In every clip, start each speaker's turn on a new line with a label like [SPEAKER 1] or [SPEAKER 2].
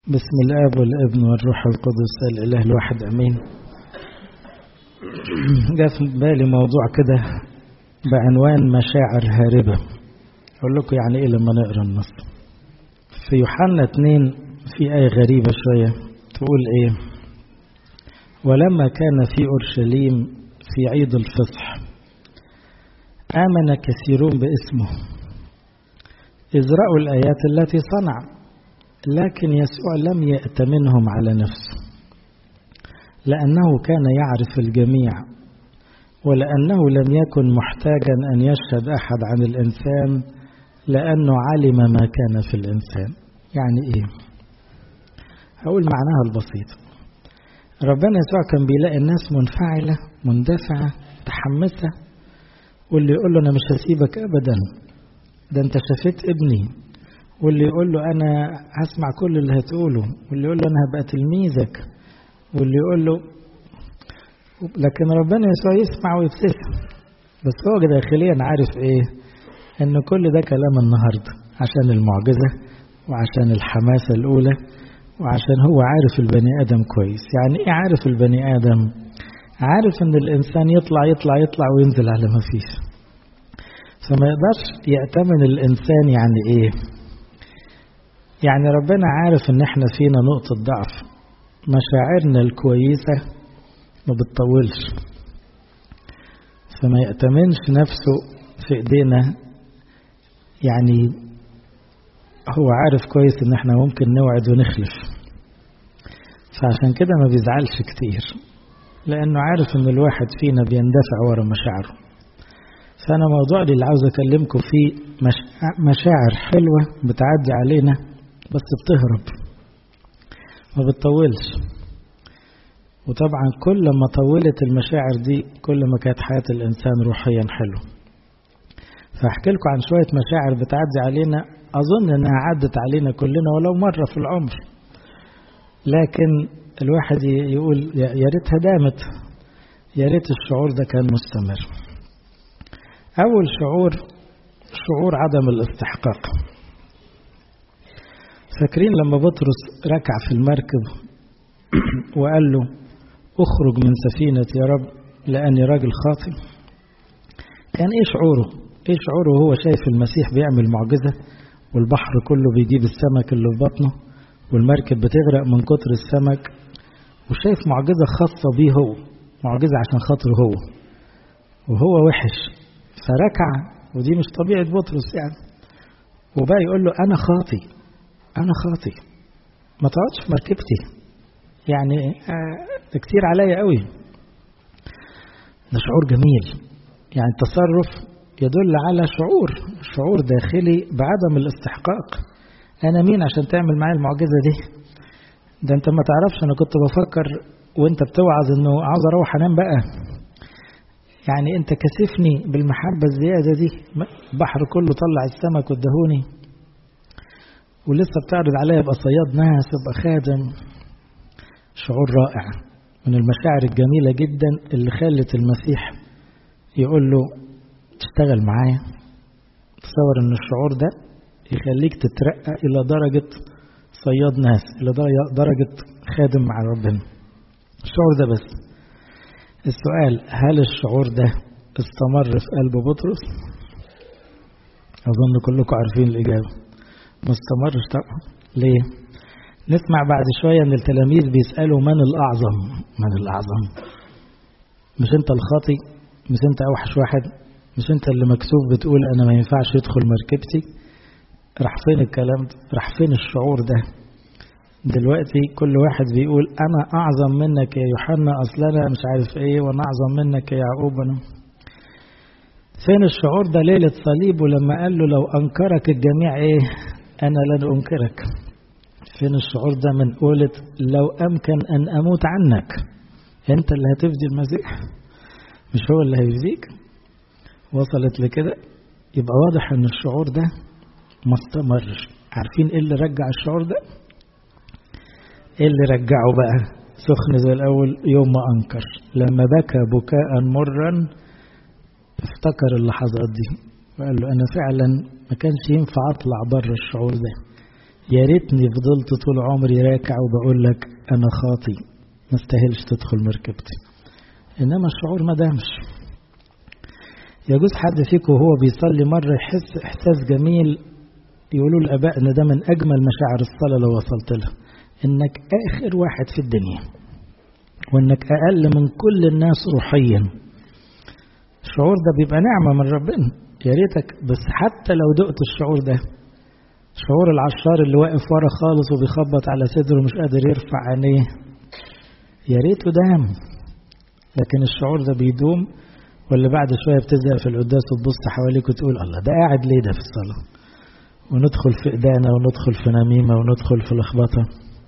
[SPEAKER 1] بسم الاب والابن والروح القدس الاله الواحد امين جاء في بالي موضوع كده بعنوان مشاعر هاربه اقول لكم يعني ايه لما نقرا النص في يوحنا 2 في ايه غريبه شويه تقول ايه ولما كان في اورشليم في عيد الفصح امن كثيرون باسمه إذ رأوا الآيات التي صنع لكن يسوع لم يأتمنهم على نفسه لأنه كان يعرف الجميع ولأنه لم يكن محتاجا أن يشهد أحد عن الإنسان لأنه علم ما كان في الإنسان يعني إيه هقول معناها البسيط ربنا يسوع كان بيلاقي الناس منفعلة مندفعة متحمسة واللي يقول له أنا مش هسيبك أبدا ده أنت شفيت ابني واللي يقول له أنا هسمع كل اللي هتقوله واللي يقول له أنا هبقى تلميذك واللي يقول له لكن ربنا يسوع يسمع ويبتسم بس هو داخليا عارف إيه إن كل ده كلام النهاردة عشان المعجزة وعشان الحماسة الأولى وعشان هو عارف البني آدم كويس يعني إيه عارف البني آدم عارف إن الإنسان يطلع يطلع يطلع وينزل على ما فيش فما يقدرش يأتمن الإنسان يعني إيه يعني ربنا عارف إن إحنا فينا نقطة ضعف مشاعرنا الكويسة ما بتطولش فما يأتمنش نفسه في إيدينا يعني هو عارف كويس إن إحنا ممكن نوعد ونخلف فعشان كده ما بيزعلش كتير لأنه عارف إن الواحد فينا بيندفع ورا مشاعره فأنا موضوع اللي عاوز أكلمكم فيه مشاعر حلوة بتعدي علينا بس بتهرب ما بتطولش وطبعا كل ما طولت المشاعر دي كل ما كانت حياة الإنسان روحيا حلوة فأحكي لكم عن شوية مشاعر بتعدي علينا أظن إنها عدت علينا كلنا ولو مرة في العمر لكن الواحد يقول يا ريتها دامت يا ريت الشعور ده كان مستمر أول شعور شعور عدم الاستحقاق فاكرين لما بطرس ركع في المركب وقال له اخرج من سفينة يا رب لأني راجل خاطئ كان ايه شعوره ايه شعوره وهو شايف المسيح بيعمل معجزة والبحر كله بيجيب السمك اللي في بطنه والمركب بتغرق من كتر السمك وشايف معجزة خاصة بيه هو معجزة عشان خاطره هو وهو وحش فركع ودي مش طبيعة بطرس يعني وبقى يقول له أنا خاطي أنا خاطي ما تقعدش في مركبتي يعني ده كتير عليا قوي ده شعور جميل يعني التصرف يدل على شعور شعور داخلي بعدم الاستحقاق أنا مين عشان تعمل معايا المعجزة دي ده أنت ما تعرفش أنا كنت بفكر وأنت بتوعظ إنه عاوز أروح أنام بقى يعني انت كسفني بالمحبة الزيادة دي البحر كله طلع السمك وادهوني ولسه بتعرض عليا ابقى صياد ناس ابقى خادم شعور رائع من المشاعر الجميلة جدا اللي خلت المسيح يقول له تشتغل معايا تصور ان الشعور ده يخليك تترقى الى درجة صياد ناس الى درجة خادم مع ربنا الشعور ده بس السؤال هل الشعور ده استمر في قلب بطرس أظن كلكم عارفين الإجابة ما استمرش طبعا ليه نسمع بعد شوية أن التلاميذ بيسألوا من الأعظم من الأعظم مش أنت الخاطي مش أنت أوحش واحد مش أنت اللي مكسوف بتقول أنا ما ينفعش يدخل مركبتي راح فين الكلام ده راح فين الشعور ده دلوقتي كل واحد بيقول أنا أعظم منك يا يوحنا أصل أنا مش عارف إيه وأنا أعظم منك يا يعقوب أنا فين الشعور ده ليلة صليبه لما قال له لو أنكرك الجميع إيه أنا لن أنكرك فين الشعور ده من قولة لو أمكن أن أموت عنك أنت اللي هتفدي المسيح مش هو اللي هيفديك وصلت لكده يبقى واضح أن الشعور ده ما استمرش عارفين إيه اللي رجع الشعور ده ايه اللي رجعه بقى سخن زي الاول يوم ما انكر لما بكى بكاء مرا افتكر اللحظات دي وقال له انا فعلا ما كانش ينفع اطلع بره الشعور ده يا ريتني فضلت طول عمري راكع وبقول لك انا خاطي ما استاهلش تدخل مركبتي انما الشعور ما دامش يجوز حد فيكم وهو بيصلي مرة يحس إحساس جميل يقولوا الآباء إن ده من أجمل مشاعر الصلاة لو وصلت لها إنك آخر واحد في الدنيا وإنك أقل من كل الناس روحيا الشعور ده بيبقى نعمة من ربنا يا ريتك بس حتى لو دقت الشعور ده شعور العشار اللي واقف ورا خالص وبيخبط على صدره ومش قادر يرفع عينيه يا ريته دام لكن الشعور ده بيدوم ولا بعد شوية بتزهق في القداس وتبص حواليك وتقول الله ده قاعد ليه ده في الصلاة وندخل في إدانة وندخل في نميمة وندخل في لخبطة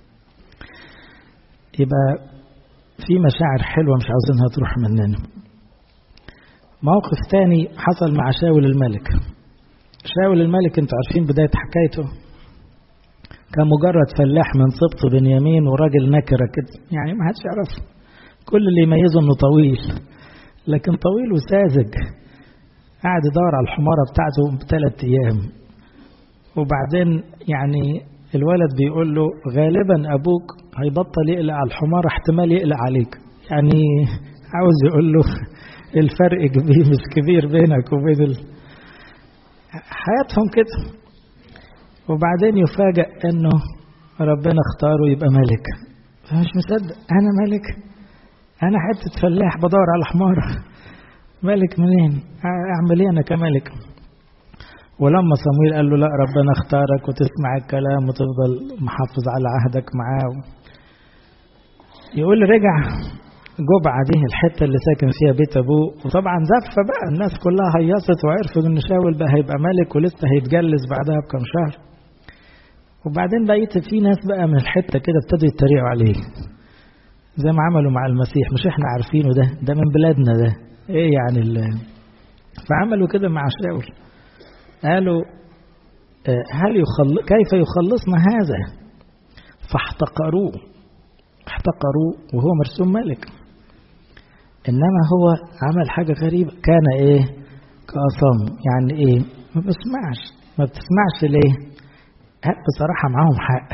[SPEAKER 1] يبقى في مشاعر حلوة مش عاوزينها تروح مننا موقف تاني حصل مع شاول الملك شاول الملك انتوا عارفين بداية حكايته كان مجرد فلاح من سبط بنيامين وراجل نكرة كده يعني ما حدش يعرفه كل اللي يميزه انه طويل لكن طويل وساذج قاعد يدور على الحمارة بتاعته بثلاث أيام وبعدين يعني الولد بيقول له غالبا أبوك هيبطل يقلق على الحمارة احتمال يقلق عليك يعني عاوز يقول له الفرق كبير مش كبير بينك وبين ال... حياتهم كده وبعدين يفاجأ انه ربنا اختاره يبقى ملك فمش مصدق انا ملك انا حته فلاح بدور على حماره ملك منين اعمل ايه انا كملك ولما صمويل قال له لا ربنا اختارك وتسمع الكلام وتفضل محافظ على عهدك معاه يقول رجع جبعة دي الحتة اللي ساكن فيها بيت أبوه وطبعا زفة بقى الناس كلها هيصت وعرفوا إن شاول بقى هيبقى ملك ولسه هيتجلس بعدها بكم شهر وبعدين بقيت في ناس بقى من الحتة كده ابتدوا يتريقوا عليه زي ما عملوا مع المسيح مش احنا عارفينه ده ده من بلادنا ده ايه يعني ال فعملوا كده مع شاول قالوا هل يخل... كيف يخلصنا هذا فاحتقروه احتقروه وهو مرسوم ملك انما هو عمل حاجة غريبة كان ايه كأصم يعني ايه ما بسمعش ما بتسمعش ليه بصراحة معاهم حق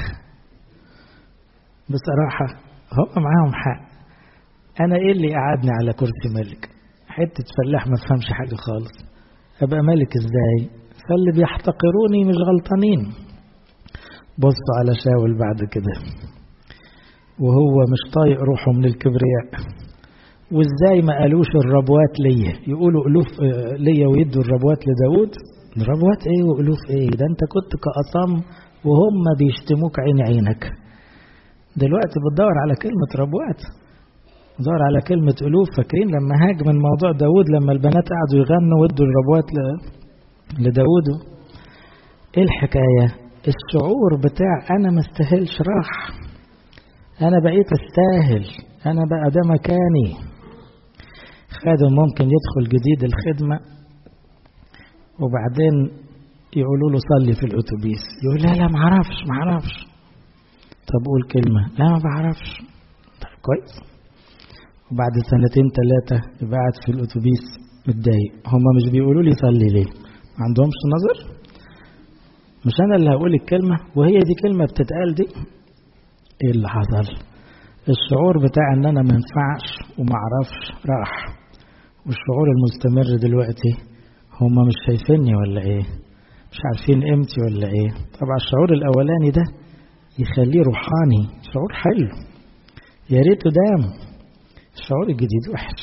[SPEAKER 1] بصراحة هم معاهم حق انا ايه اللي قعدني على كرسي ملك حتة فلاح ما فهمش حاجة خالص ابقى ملك ازاي فاللي بيحتقروني مش غلطانين بصوا على شاول بعد كده وهو مش طايق روحه من الكبرياء وازاي ما قالوش الربوات ليا يقولوا الوف ليا ويدوا الربوات لداود ربوات ايه والوف ايه ده انت كنت كأصم وهم بيشتموك عين عينك دلوقتي بتدور على كلمة ربوات بتدور على كلمة ألوف فاكرين لما هاج من موضوع داود لما البنات قعدوا يغنوا وادوا الربوات لداود ايه الحكاية الشعور بتاع انا ما استاهلش راح انا بقيت استاهل انا بقى ده مكاني خادم ممكن يدخل جديد الخدمة وبعدين يقولوا له صلي في الاتوبيس يقول لا لا ما اعرفش ما اعرفش طب قول كلمة لا ما بعرفش طيب كويس وبعد سنتين ثلاثة يبقى قاعد في الاتوبيس متضايق هما مش بيقولوا لي صلي ليه ما عندهمش نظر مش انا اللي هقول الكلمة وهي دي كلمة بتتقال دي ايه اللي حصل الشعور بتاع ان انا ما ينفعش وما اعرفش راح والشعور المستمر دلوقتي هما مش شايفيني ولا ايه مش عارفين قيمتي ولا ايه طبعا الشعور الاولاني ده يخليه روحاني شعور حلو يا ريته دام الشعور الجديد وحش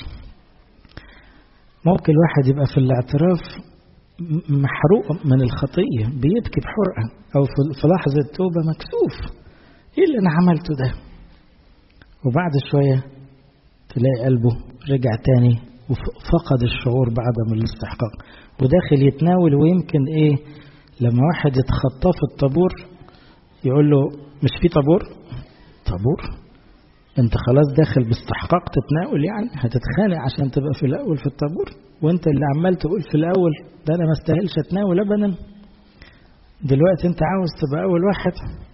[SPEAKER 1] ممكن الواحد يبقى في الاعتراف محروق من الخطية بيبكي بحرقة أو في لحظة توبة مكسوف إيه اللي أنا عملته ده وبعد شوية تلاقي قلبه رجع تاني وفقد الشعور بعدم الاستحقاق وداخل يتناول ويمكن إيه لما واحد يتخطى في الطابور يقول له مش في طابور طابور انت خلاص داخل باستحقاق تتناول يعني هتتخانق عشان تبقى في الاول في الطابور وانت اللي عمال تقول في الاول ده انا ما استاهلش اتناول ابدا دلوقتي انت عاوز تبقى اول واحد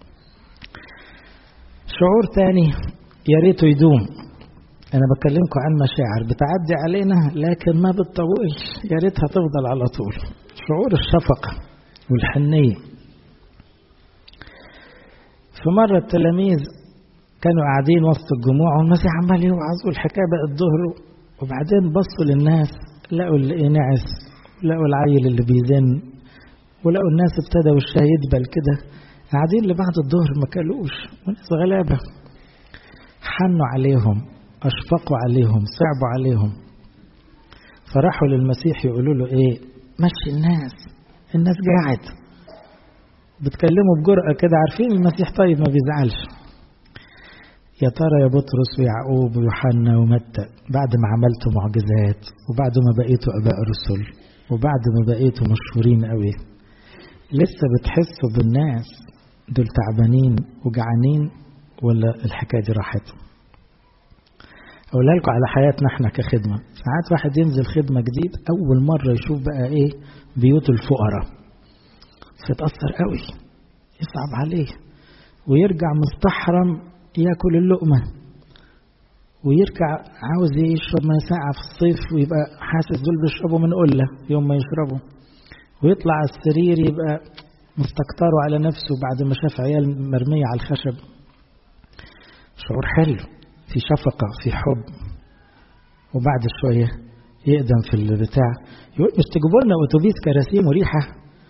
[SPEAKER 1] شعور تاني يا ريته يدوم انا بكلمكم عن مشاعر بتعدي علينا لكن ما بتطولش يا ريتها تفضل على طول شعور الشفقه والحنيه في مرة التلاميذ كانوا قاعدين وسط الجموع والمسيح عمال يوعظ والحكاية بقت ظهر وبعدين بصوا للناس لقوا اللي نعس لقوا العيل اللي بيزن ولقوا الناس ابتدوا الشاي يدبل كده قاعدين لبعد الظهر ما كلوش وناس غلابة حنوا عليهم أشفقوا عليهم صعبوا عليهم فراحوا للمسيح يقولوا له إيه مشي الناس الناس قاعد بتكلموا بجرأة كده عارفين المسيح طيب ما بيزعلش يا ترى يا بطرس ويعقوب ويوحنا ومتى بعد ما عملتوا معجزات وبعد ما بقيتوا اباء رسل وبعد ما بقيتوا مشهورين قوي لسه بتحسوا بالناس دول تعبانين وجعانين ولا الحكايه دي راحت اقولها لكم على حياتنا احنا كخدمه ساعات واحد ينزل خدمه جديد اول مره يشوف بقى ايه بيوت الفقراء فتأثر قوي يصعب عليه ويرجع مستحرم ياكل اللقمه ويرجع عاوز يشرب ميه ساقعه في الصيف ويبقى حاسس دول بيشربوا من قله يوم ما يشربوا ويطلع على السرير يبقى مستكتره على نفسه بعد ما شاف عيال مرميه على الخشب شعور حلو في شفقه في حب وبعد شويه يقدم في البتاع يقول مش تجيبوا لنا اتوبيس كراسي مريحه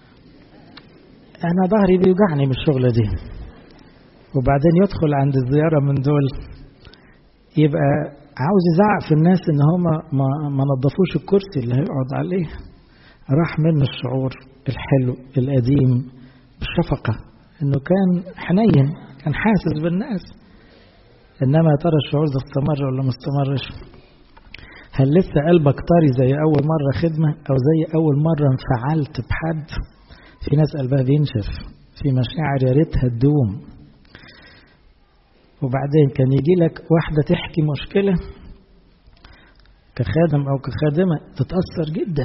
[SPEAKER 1] انا ظهري بيوجعني من الشغله دي وبعدين يدخل عند الزياره من دول يبقى عاوز يزعق في الناس ان هم ما, ما نظفوش الكرسي اللي هيقعد عليه راح منه الشعور الحلو القديم بالشفقة انه كان حنين كان حاسس بالناس انما يا ترى الشعور ده استمر ولا ما استمرش هل لسه قلبك طري زي اول مرة خدمة او زي اول مرة انفعلت بحد في ناس قلبها بينشف في مشاعر يا ريتها تدوم وبعدين كان يجي لك واحدة تحكي مشكلة كخادم أو كخادمة تتأثر جدا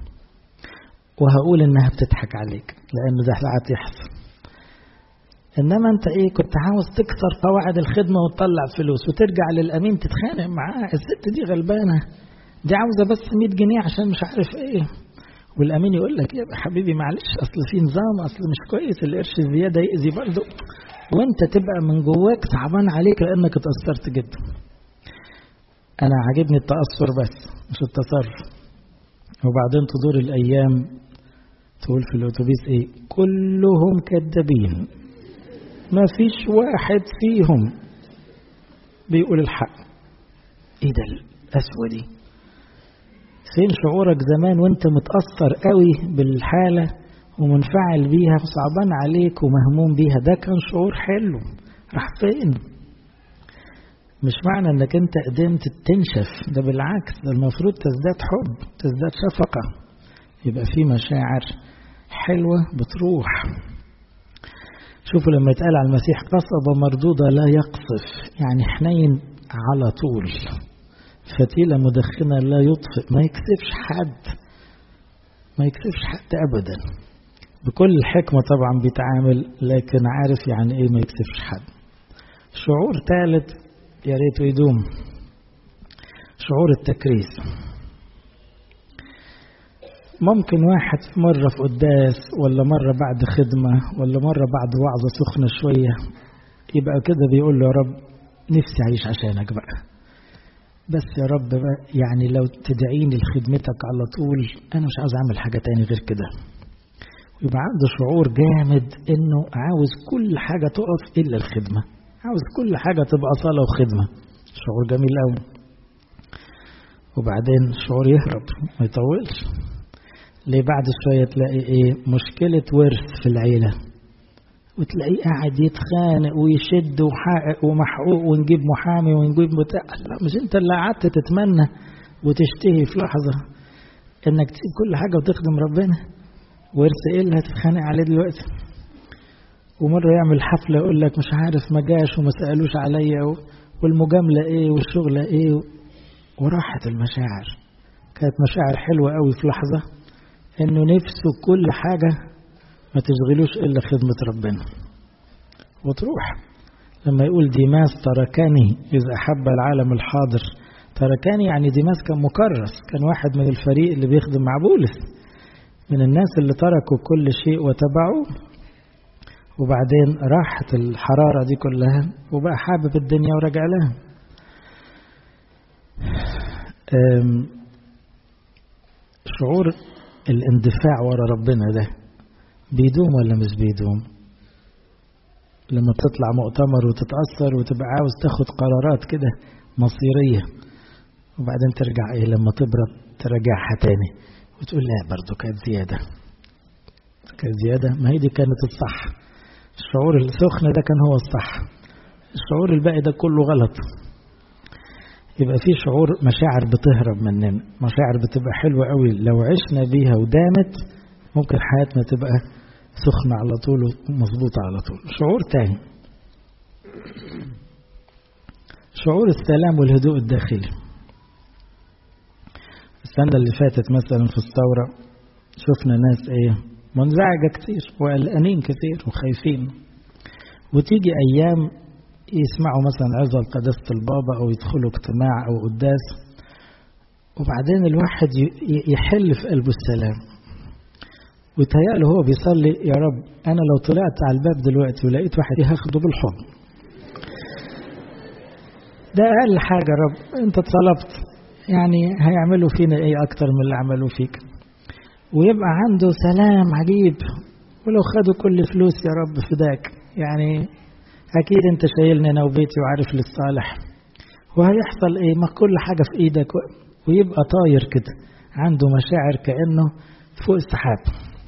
[SPEAKER 1] وهقول إنها بتضحك عليك لأن ده ساعات يحصل إنما أنت إيه كنت عاوز تكسر قواعد الخدمة وتطلع فلوس وترجع للأمين تتخانق معاه الست دي غلبانة دي عاوزة بس 100 جنيه عشان مش عارف إيه والأمين يقول لك يا حبيبي معلش أصل في نظام أصل مش كويس القرش الزيادة يأذي برضه وانت تبقى من جواك تعبان عليك لانك اتأثرت جدا انا عاجبني التأثر بس مش التصرف وبعدين تدور الايام تقول في الاتوبيس ايه كلهم كذابين ما فيش واحد فيهم بيقول الحق ايه ده القسوه دي فين شعورك زمان وانت متأثر قوي بالحالة ومنفعل بيها وصعبان عليك ومهموم بيها ده كان شعور حلو راح فين مش معنى انك انت قدمت تنشف ده بالعكس ده المفروض تزداد حب تزداد شفقة يبقى في مشاعر حلوة بتروح شوفوا لما يتقال على المسيح قصبة مردودة لا يقصف يعني حنين على طول فتيلة مدخنة لا يطفئ ما يكسفش حد ما يكسفش حد أبدا بكل الحكمة طبعا بيتعامل لكن عارف يعني ايه ما يكسفش حد شعور ثالث يا ريته يدوم شعور التكريس ممكن واحد مرة في قداس ولا مرة بعد خدمة ولا مرة بعد وعظة سخنة شوية يبقى كده بيقول له يا رب نفسي أعيش عشانك بقى بس يا رب بقى يعني لو تدعيني لخدمتك على طول أنا مش عاوز أعمل حاجة تاني غير كده يبقى عنده شعور جامد انه عاوز كل حاجة تقف الا الخدمة عاوز كل حاجة تبقى صلاة وخدمة شعور جميل قوي وبعدين الشعور يهرب ما يطولش ليه بعد شوية تلاقي ايه مشكلة ورث في العيلة وتلاقيه قاعد يتخانق ويشد وحقق ومحقوق ونجيب محامي ونجيب بتاع لا مش انت اللي قعدت تتمنى وتشتهي في لحظة انك تسيب كل حاجة وتخدم ربنا ورث ايه اللي هتتخانق عليه دلوقتي ومرة يعمل حفلة يقول لك مش عارف ما جاش وما سألوش عليا والمجاملة ايه والشغلة ايه وراحت المشاعر كانت مشاعر حلوة قوي في لحظة انه نفسه كل حاجة ما تشغلوش الا خدمة ربنا وتروح لما يقول ديماس تركني إذ أحب العالم الحاضر تركني يعني ديماس كان مكرس كان واحد من الفريق اللي بيخدم مع بولس من الناس اللي تركوا كل شيء وتبعوا وبعدين راحت الحرارة دي كلها وبقى حابب الدنيا ورجع لها شعور الاندفاع ورا ربنا ده بيدوم ولا مش بيدوم لما بتطلع مؤتمر وتتأثر وتبقى عاوز تاخد قرارات كده مصيرية وبعدين ترجع ايه لما تبرد تراجعها تاني وتقول لا برضو كانت زيادة كانت زيادة ما هي دي كانت الصح الشعور السخن ده كان هو الصح الشعور الباقي ده كله غلط يبقى في شعور مشاعر بتهرب مننا مشاعر بتبقى حلوة قوي لو عشنا بيها ودامت ممكن حياتنا تبقى سخنة على طول ومظبوطة على طول شعور تاني شعور السلام والهدوء الداخلي السنة اللي فاتت مثلا في الثورة شفنا ناس ايه منزعجة كتير وقلقانين كتير وخايفين وتيجي أيام يسمعوا مثلا عظة لقداسة البابا أو يدخلوا اجتماع أو قداس وبعدين الواحد يحل في قلبه السلام ويتهيأله هو بيصلي يا رب أنا لو طلعت على الباب دلوقتي ولقيت واحد هاخده بالحضن ده أقل حاجة رب أنت طلبت يعني هيعملوا فينا إيه أكتر من اللي عملوا فيك ويبقى عنده سلام عجيب ولو خدوا كل فلوس يا رب فداك يعني أكيد أنت شايلني أنا وبيتي وعارف للصالح وهيحصل إيه ما كل حاجة في إيدك ويبقى طاير كده عنده مشاعر كأنه فوق السحاب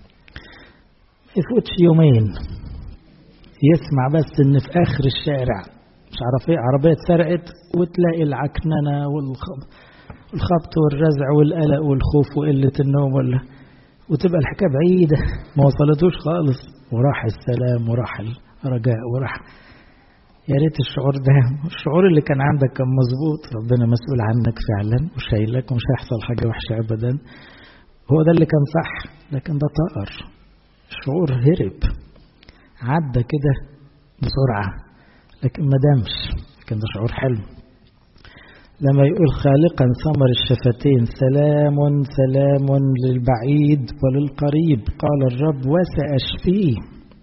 [SPEAKER 1] يفوتش يومين يسمع بس إن في آخر الشارع مش عارف إيه عربية اتسرقت وتلاقي العكننة والخبط والرزع والقلق والخوف وقلة النوم ولا وتبقى الحكاية بعيدة ما وصلتوش خالص وراح السلام وراح الرجاء وراح يا ريت الشعور ده الشعور اللي كان عندك كان مظبوط ربنا مسؤول عنك فعلا وشايلك ومش هيحصل حاجة وحشة أبدا هو ده اللي كان صح لكن ده طائر الشعور هرب عدى كده بسرعة لكن ما دامش لكن ده شعور حلو لما يقول خالقا ثمر الشفتين سلام سلام للبعيد وللقريب قال الرب وسأشفيه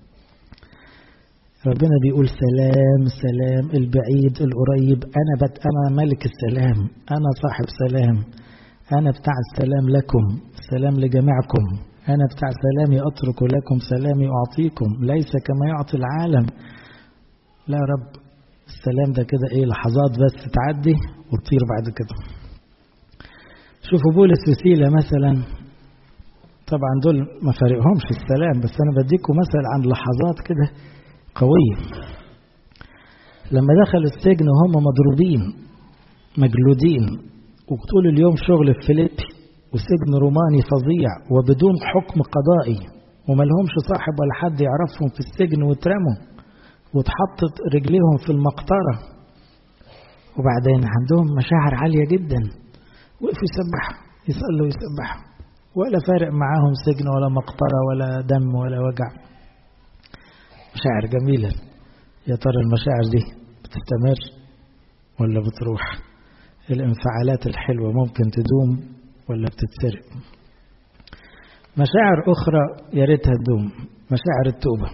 [SPEAKER 1] ربنا بيقول سلام سلام البعيد القريب أنا بت أنا ملك السلام أنا صاحب سلام أنا بتاع السلام لكم سلام لجميعكم أنا بتاع سلامي أترك لكم سلامي أعطيكم ليس كما يعطي العالم لا يا رب السلام ده كده إيه لحظات بس تعدي وتطير بعد كده شوفوا بولس وسيلة مثلا طبعا دول ما فارقهمش السلام بس أنا بديكم مثل عن لحظات كده قوية لما دخلوا السجن وهم مضروبين مجلودين وطول اليوم شغل في فيليبي وسجن روماني فظيع وبدون حكم قضائي وما لهمش صاحب ولا حد يعرفهم في السجن واترموا واتحطت رجليهم في المقطرة وبعدين عندهم مشاعر عالية جدا وقفوا يسبحوا يصلوا يسبحوا ولا فارق معاهم سجن ولا مقطرة ولا دم ولا وجع مشاعر جميلة يا ترى المشاعر دي بتستمر ولا بتروح الانفعالات الحلوة ممكن تدوم ولا بتتسرق مشاعر أخرى يا ريتها تدوم مشاعر التوبة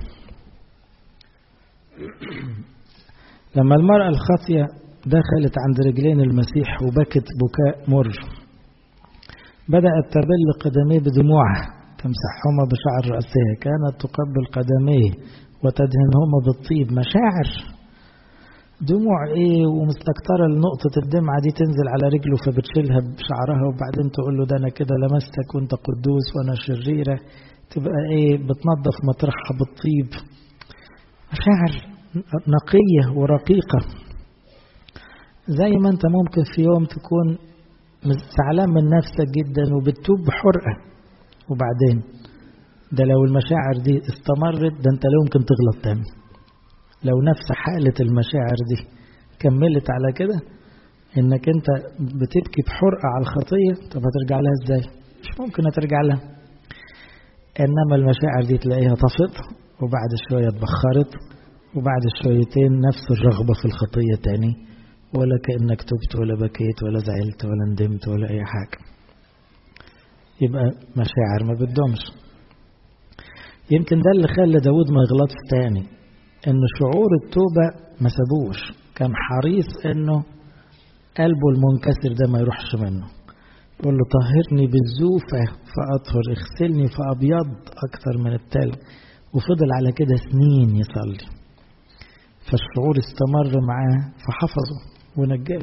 [SPEAKER 1] لما المرأة الخاطية دخلت عند رجلين المسيح وبكت بكاء مر بدأت تبل قدميه بدموعها تمسحهما بشعر رأسها كانت تقبل قدميه وتدهنهما بالطيب مشاعر دموع ايه ومستكترة لنقطة الدمعة دي تنزل على رجله فبتشيلها بشعرها وبعدين تقول له ده انا كده لمستك وانت قدوس وانا شريرة تبقى ايه بتنظف مطرحها بالطيب مشاعر نقية ورقيقة زي ما انت ممكن في يوم تكون زعلان من نفسك جدا وبتتوب بحرقة وبعدين ده لو المشاعر دي استمرت ده انت لا يمكن تغلط تاني لو نفس حالة المشاعر دي كملت على كده انك انت بتبكي بحرقة على الخطية طب هترجع لها ازاي مش ممكن هترجع لها انما المشاعر دي تلاقيها طفت وبعد شوية اتبخرت وبعد شويتين نفس الرغبة في الخطية تاني ولا كأنك تبت ولا بكيت ولا زعلت ولا ندمت ولا أي حاجة يبقى مشاعر ما بتدومش يمكن ده اللي خلى داود ما يغلطش تاني ان شعور التوبة ما سابوش كان حريص انه قلبه المنكسر ده ما يروحش منه يقول له طهرني بالزوفة فأطهر اغسلني فأبيض أكثر من التلج وفضل على كده سنين يصلي فالشعور استمر معاه فحفظه ونجاه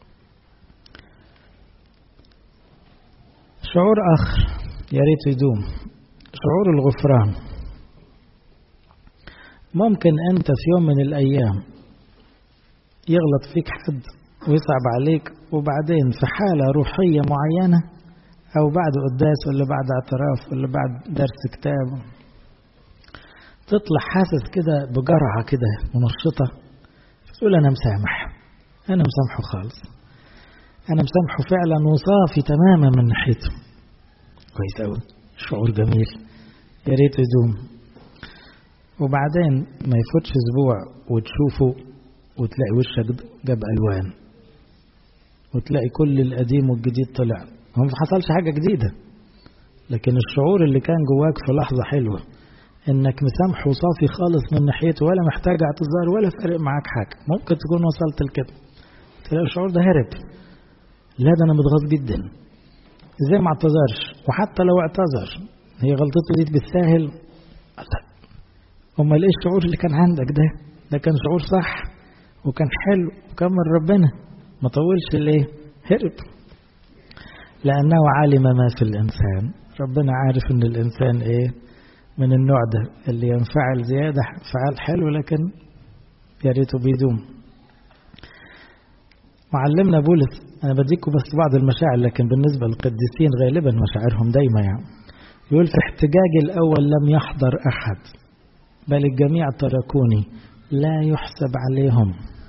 [SPEAKER 1] شعور آخر يا ريت يدوم شعور الغفران ممكن أنت في يوم من الأيام يغلط فيك حد ويصعب عليك وبعدين في حالة روحية معينة أو بعد قداس ولا بعد اعتراف ولا بعد درس كتاب تطلع حاسس كده بجرعة كده منشطة تقول أنا مسامح أنا مسامحه خالص أنا مسامحه فعلا وصافي تماما من ناحيته كويس أوي شعور جميل يا ريت يدوم وبعدين ما يفوتش أسبوع وتشوفه وتلاقي وشك جاب ألوان وتلاقي كل القديم والجديد طلع هو ما حصلش حاجة جديدة لكن الشعور اللي كان جواك في لحظة حلوة انك مسامحه وصافي خالص من ناحيته ولا محتاج اعتذار ولا فارق معاك حاجة ممكن تكون وصلت لكده تلاقي الشعور ده هرب لا ده انا متغاظ جدا ازاي ما اعتذرش وحتى لو اعتذر هي غلطته دي بالساهل امال ايه الشعور اللي كان عندك ده ده كان شعور صح وكان حلو وكان من ربنا ما طولش ليه هرب لأنه علم ما في الإنسان ربنا عارف أن الإنسان إيه من النوع ده اللي ينفعل زيادة فعال حلو لكن يا ريته بيدوم معلمنا بولس أنا بديكم بس بعض المشاعر لكن بالنسبة للقديسين غالبا مشاعرهم دايما يعني يقول في احتجاج الأول لم يحضر أحد بل الجميع تركوني لا يحسب عليهم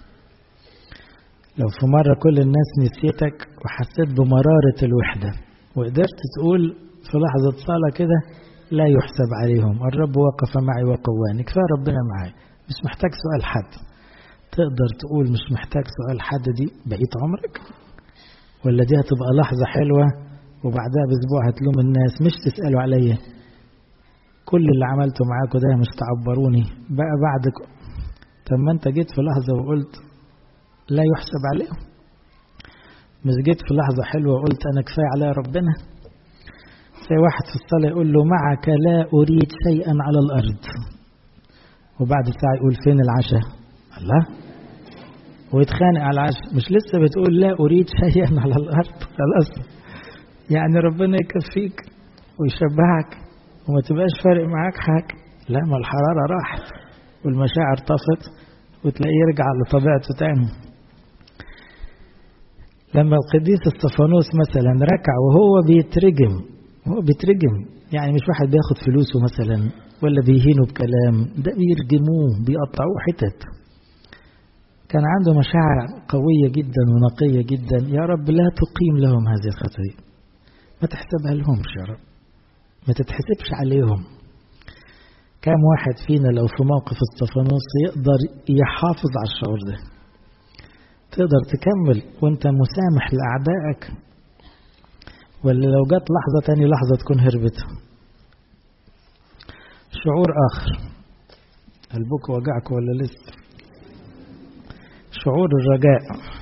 [SPEAKER 1] لو في مرة كل الناس نسيتك وحسيت بمرارة الوحدة وقدرت تقول في لحظة صلاة كده لا يحسب عليهم الرب وقف معي وقواني كفاية ربنا معي مش محتاج سؤال حد تقدر تقول مش محتاج سؤال حد دي بقيت عمرك ولا دي هتبقى لحظة حلوة وبعدها باسبوع هتلوم الناس مش تسألوا عليا كل اللي عملته معاكم ده مش تعبروني بقى بعدك طب ما انت جيت في لحظة وقلت لا يحسب عليهم مش جيت في لحظة حلوة وقلت أنا كفاية عليا ربنا زي واحد في الصلاة يقول له معك لا أريد شيئا على الأرض وبعد ساعة يقول فين العشاء الله ويتخانق على العشاء مش لسه بتقول لا أريد شيئا على الأرض خلاص يعني ربنا يكفيك ويشبعك وما تبقاش فارق معاك حاجة لا ما الحرارة راحت والمشاعر طفت وتلاقيه يرجع لطبيعته تاني لما القديس الصفانوس مثلا ركع وهو بيترجم هو بيترجم يعني مش واحد بياخد فلوسه مثلا ولا بيهينه بكلام ده بيرجموه بيقطعوه حتت كان عنده مشاعر قوية جدا ونقية جدا يا رب لا تقيم لهم هذه الخطية ما تحسبها لهمش يا رب ما تتحسبش عليهم كم واحد فينا لو في موقف الصفانوس يقدر يحافظ على الشعور ده تقدر تكمل وانت مسامح لأعدائك ولا لو جت لحظة تاني لحظة تكون هربت شعور آخر قلبك وجعك ولا لسه شعور الرجاء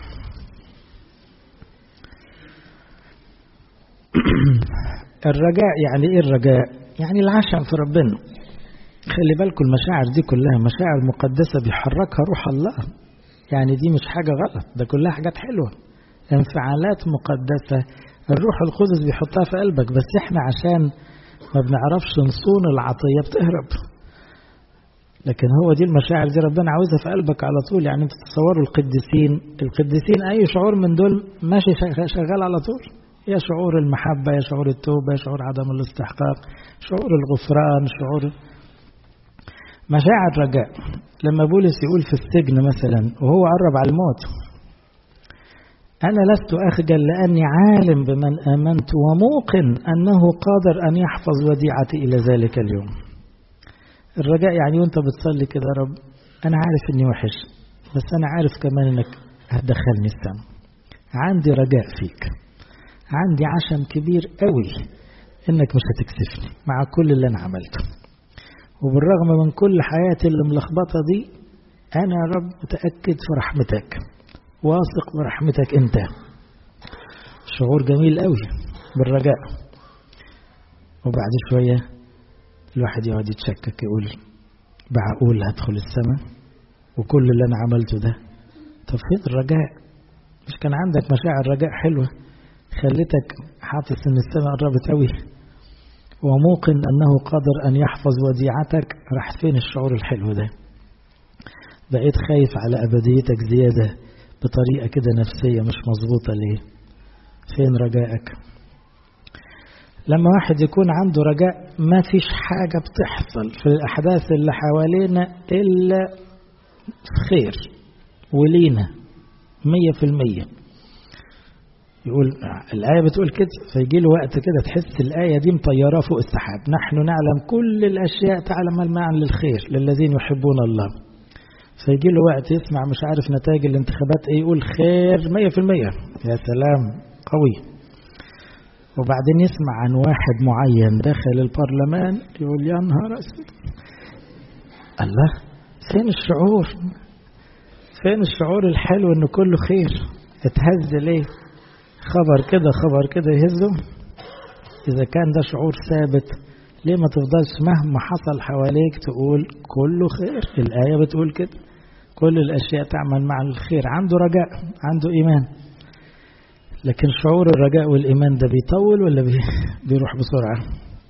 [SPEAKER 1] الرجاء يعني ايه الرجاء يعني العشم في ربنا خلي بالكم المشاعر دي كلها مشاعر مقدسة بيحركها روح الله يعني دي مش حاجة غلط ده كلها حاجات حلوة انفعالات مقدسة الروح القدس بيحطها في قلبك بس احنا عشان ما بنعرفش نصون العطية بتهرب لكن هو دي المشاعر دي ربنا عاوزها في قلبك على طول يعني انت تصوروا القديسين القديسين اي شعور من دول ماشي شغال على طول يا شعور المحبة يا شعور التوبة يا شعور عدم الاستحقاق شعور الغفران شعور مشاعر رجاء لما بولس يقول في السجن مثلا وهو قرب على الموت أنا لست أخجل لأني عالم بمن آمنت وموقن أنه قادر أن يحفظ وديعتي إلى ذلك اليوم الرجاء يعني وانت بتصلي كده يا رب أنا عارف إني وحش بس أنا عارف كمان إنك هتدخلني السما عندي رجاء فيك عندي عشم كبير قوي إنك مش هتكسفني مع كل اللي أنا عملته وبالرغم من كل حياتي اللي ملخبطة دي أنا يا رب متأكد في رحمتك واثق برحمتك أنت شعور جميل قوي بالرجاء وبعد شوية الواحد يقعد يتشكك يقول بعقول هدخل السماء وكل اللي أنا عملته ده طب فين الرجاء مش كان عندك مشاعر رجاء حلوة خلتك حاطس ان السماء قربت قوي وموقن انه قادر ان يحفظ وديعتك راح فين الشعور الحلو ده بقيت خايف على ابديتك زيادة بطريقة كده نفسية مش مظبوطة ليه فين رجائك لما واحد يكون عنده رجاء ما فيش حاجة بتحصل في الأحداث اللي حوالينا إلا خير ولينا مية في المية يقول الآية بتقول كده فيجي له وقت كده تحس الآية دي مطيراه فوق السحاب نحن نعلم كل الأشياء تعلم المعنى للخير للذين يحبون الله فيجي له وقت يسمع مش عارف نتائج الانتخابات ايه يقول خير مية في المية يا سلام قوي وبعدين يسمع عن واحد معين داخل البرلمان يقول يا نهار اسود الله فين الشعور فين الشعور الحلو انه كله خير اتهز ليه خبر كده خبر كده يهزه اذا كان ده شعور ثابت ليه ما تفضلش مهما حصل حواليك تقول كله خير الآية بتقول كده كل الأشياء تعمل مع الخير عنده رجاء عنده إيمان لكن شعور الرجاء والإيمان ده بيطول ولا بي بيروح بسرعة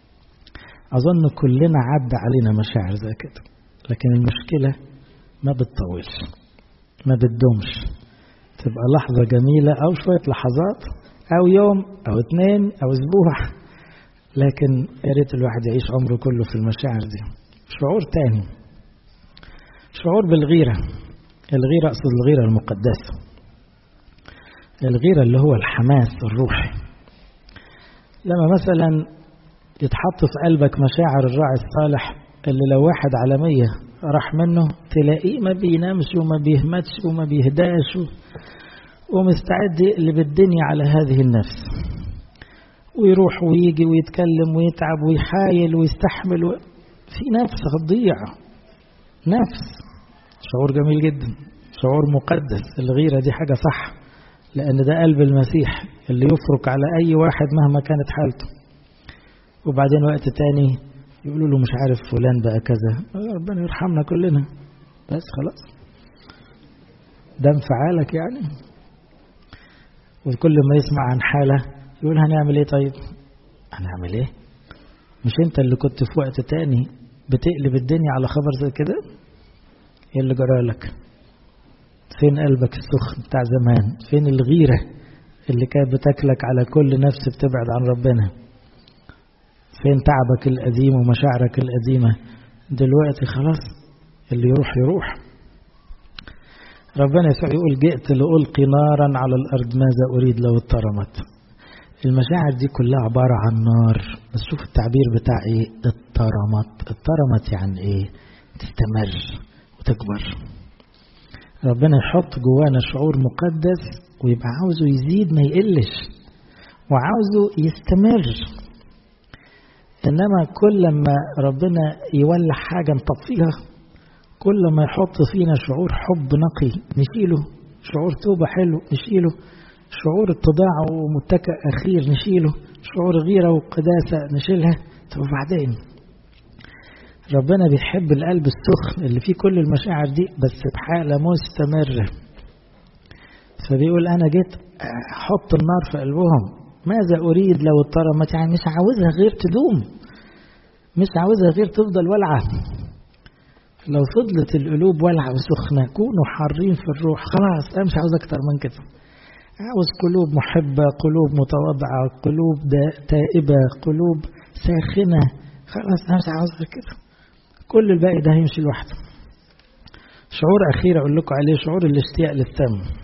[SPEAKER 1] أظن كلنا عدى علينا مشاعر زي كده لكن المشكلة ما بتطولش ما بتدومش تبقى لحظة جميلة أو شوية لحظات أو يوم أو اتنين أو أسبوع لكن يا ريت الواحد يعيش عمره كله في المشاعر دي شعور تاني شعور بالغيرة الغيرة أقصد الغيرة المقدسة الغيرة اللي هو الحماس الروحي لما مثلا يتحط في قلبك مشاعر الراعي الصالح اللي لو واحد على مية راح منه تلاقيه ما بينامش وما بيهمتش وما بيهداش ومستعد يقلب الدنيا على هذه النفس ويروح ويجي ويتكلم ويتعب ويحايل ويستحمل و... في نفس هتضيع نفس شعور جميل جدا شعور مقدس الغيرة دي حاجة صح لأن ده قلب المسيح اللي يفرك على أي واحد مهما كانت حالته وبعدين وقت تاني يقولوا له مش عارف فلان بقى كذا ربنا يرحمنا كلنا بس خلاص ده انفعالك يعني وكل ما يسمع عن حالة يقول هنعمل ايه طيب هنعمل ايه مش انت اللي كنت في وقت تاني بتقلب الدنيا على خبر زي كده ايه اللي جرالك فين قلبك السخن بتاع زمان فين الغيرة اللي كانت بتاكلك على كل نفس بتبعد عن ربنا فين تعبك القديم ومشاعرك القديمة دلوقتي خلاص اللي يروح يروح ربنا يسوع يقول جئت لألقي نارا على الأرض ماذا أريد لو اترمت المشاعر دي كلها عبارة عن نار بس شوف التعبير بتاع ايه اترمت اترمت يعني ايه تستمر وتكبر ربنا يحط جوانا شعور مقدس ويبقى عاوزه يزيد ما يقلش وعاوزه يستمر انما كل ما ربنا يولع حاجة نطفيها كل ما يحط فينا شعور حب نقي نشيله شعور توبة حلو نشيله شعور اتضاع ومتكئ أخير نشيله شعور غيرة وقداسة نشيلها طب وبعدين ربنا بيحب القلب السخن اللي فيه كل المشاعر دي بس بحالة مستمرة فبيقول أنا جيت أحط النار في قلبهم ماذا أريد لو اترمت يعني مش عاوزها غير تدوم مش عاوزها غير تفضل ولعة لو فضلت القلوب ولعة وسخنة كونوا حارين في الروح خلاص أنا مش عاوز أكتر من كده عاوز قلوب محبة قلوب متواضعة قلوب تائبة قلوب ساخنة خلاص أنا مش عاوز غير كده كل الباقي ده هيمشي لوحده شعور أخير أقول لكم عليه شعور الاشتياق للسم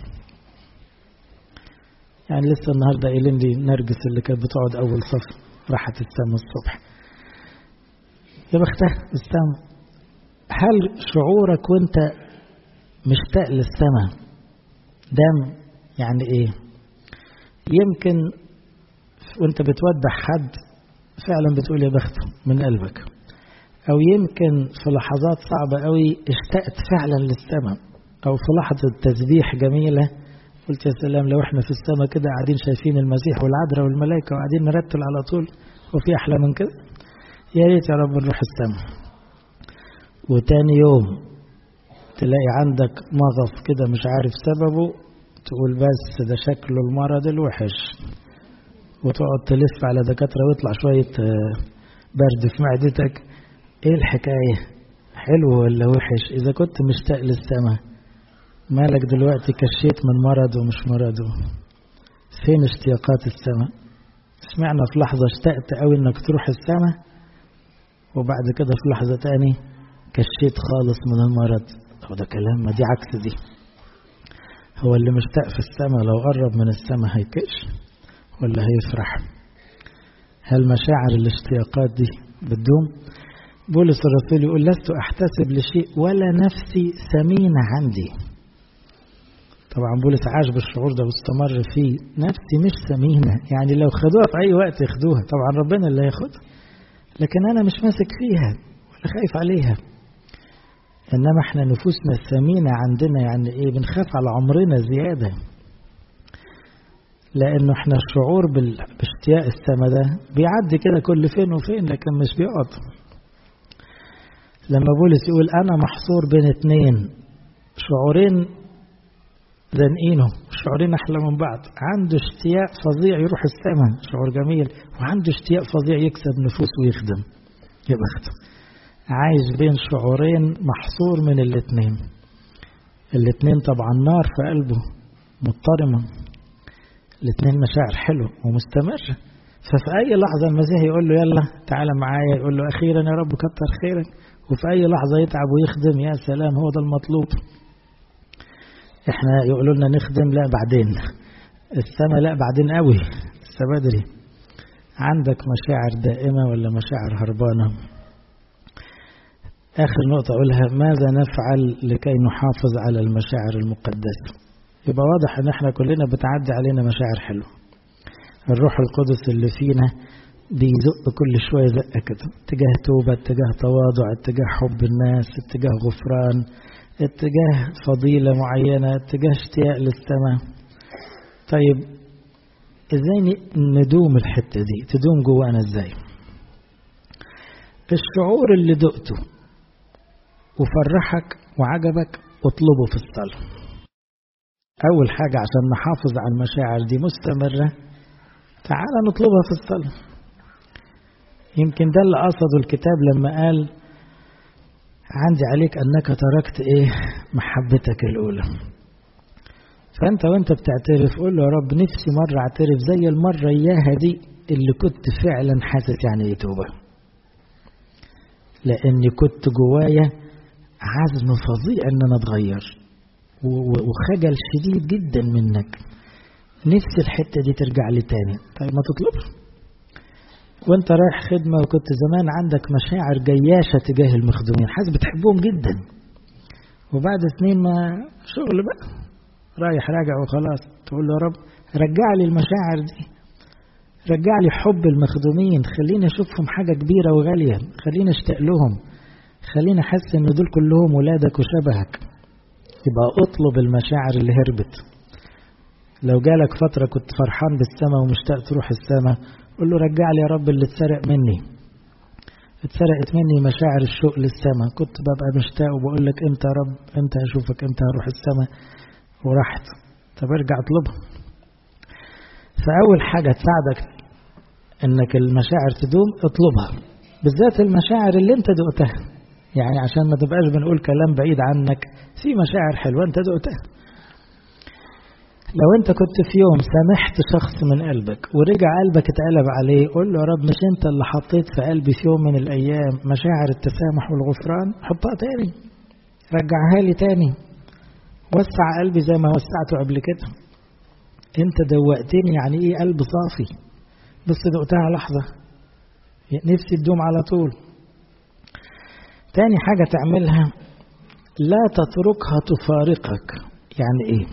[SPEAKER 1] يعني لسه النهاردة قايلين لي نرجس اللي كانت بتقعد أول صف راحت السم الصبح يا بختها السم هل شعورك وانت مشتاق للسماء دم يعني ايه يمكن وانت بتودع حد فعلا بتقول يا بخته من قلبك أو يمكن في لحظات صعبة قوي اشتقت فعلا للسماء أو في لحظة تسبيح جميلة قلت يا سلام لو احنا في السماء كده قاعدين شايفين المسيح والعذراء والملائكة وقاعدين نرتل على طول وفي أحلى من كده يا ريت يا رب نروح السماء وتاني يوم تلاقي عندك مغص كده مش عارف سببه تقول بس ده شكله المرض الوحش وتقعد تلف على دكاترة ويطلع شوية برد في معدتك ايه الحكاية حلو ولا وحش اذا كنت مشتاق للسماء مالك دلوقتي كشيت من مرض ومش مرض فين اشتياقات السماء سمعنا في لحظة اشتقت قوي انك تروح السماء وبعد كده في لحظة تاني كشيت خالص من المرض هو ده كلام ما دي عكس دي هو اللي مشتاق في السماء لو قرب من السماء هيكش ولا هيفرح هل مشاعر الاشتياقات دي بتدوم بولس الرسول يقول لست احتسب لشيء ولا نفسي ثمينة عندي طبعا بولس عاش بالشعور ده واستمر فيه نفسي مش ثمينة يعني لو خدوها في أي وقت ياخدوها طبعا ربنا اللي هياخدها لكن أنا مش ماسك فيها ولا خايف عليها إنما إحنا نفوسنا الثمينة عندنا يعني إيه بنخاف على عمرنا زيادة لأنه إحنا الشعور باشتياق السما ده بيعدي كده كل فين وفين لكن مش بيقعد لما بولس يقول أنا محصور بين اتنين شعورين زنقينه شعورين أحلى من بعض عنده اشتياق فظيع يروح السماء شعور جميل وعنده اشتياق فظيع يكسب نفوس ويخدم يا بخته عايش بين شعورين محصور من الاتنين الاتنين طبعا نار في قلبه مضطرمة الاتنين مشاعر حلوة ومستمرة ففي أي لحظة المسيح يقول له يلا تعالى معايا يقول له أخيرا يا رب كتر خيرك وفي أي لحظة يتعب ويخدم يا سلام هو ده المطلوب احنا يقولوا لنا نخدم لا بعدين السما لا بعدين قوي لسه بدري عندك مشاعر دائمة ولا مشاعر هربانة آخر نقطة أقولها ماذا نفعل لكي نحافظ على المشاعر المقدسة يبقى واضح ان احنا كلنا بتعدي علينا مشاعر حلوة الروح القدس اللي فينا بيزق كل شوية زقة كده اتجاه توبة اتجاه تواضع اتجاه حب الناس اتجاه غفران اتجاه فضيلة معينة اتجاه اشتياق للسماء طيب ازاي ندوم الحتة دي تدوم جوانا ازاي الشعور اللي دقته وفرحك وعجبك اطلبه في الصلاة أول حاجة عشان نحافظ على المشاعر دي مستمرة تعال نطلبها في الصلاة يمكن ده اللي قصده الكتاب لما قال عندي عليك أنك تركت إيه محبتك الأولى فأنت وأنت بتعترف قول له يا رب نفسي مرة أعترف زي المرة إياها دي اللي كنت فعلا حاسس يعني إيه توبة لأني كنت جوايا عزم فظيع إن أنا أتغير وخجل شديد جدا منك نفس الحتة دي ترجع لي تاني طيب ما تطلبش وانت رايح خدمة وكنت زمان عندك مشاعر جياشة تجاه المخدومين حاسس بتحبهم جدا وبعد سنين ما شغل بقى رايح راجع وخلاص تقول له يا رب رجع لي المشاعر دي رجع لي حب المخدومين خليني اشوفهم حاجة كبيرة وغالية خليني اشتاق لهم خليني احس ان دول كلهم ولادك وشبهك يبقى اطلب المشاعر اللي هربت لو جالك فترة كنت فرحان بالسماء ومشتاق تروح السماء قول له رجع لي يا رب اللي اتسرق مني اتسرقت مني مشاعر الشوق للسماء كنت ببقى مشتاق وبقول لك امتى يا رب امتى اشوفك امتى هروح السماء ورحت طب ارجع اطلبها فاول حاجة تساعدك انك المشاعر تدوم اطلبها بالذات المشاعر اللي انت دقتها يعني عشان ما تبقاش بنقول كلام بعيد عنك في مشاعر حلوة انت دقتها لو انت كنت في يوم سامحت شخص من قلبك ورجع قلبك اتقلب عليه قول له يا رب مش انت اللي حطيت في قلبي في يوم من الايام مشاعر التسامح والغفران حطها تاني رجعها لي تاني وسع قلبي زي ما وسعته قبل كده انت دوقتني يعني ايه قلب صافي بس دقتها لحظة نفسي تدوم على طول تاني حاجة تعملها لا تتركها تفارقك يعني ايه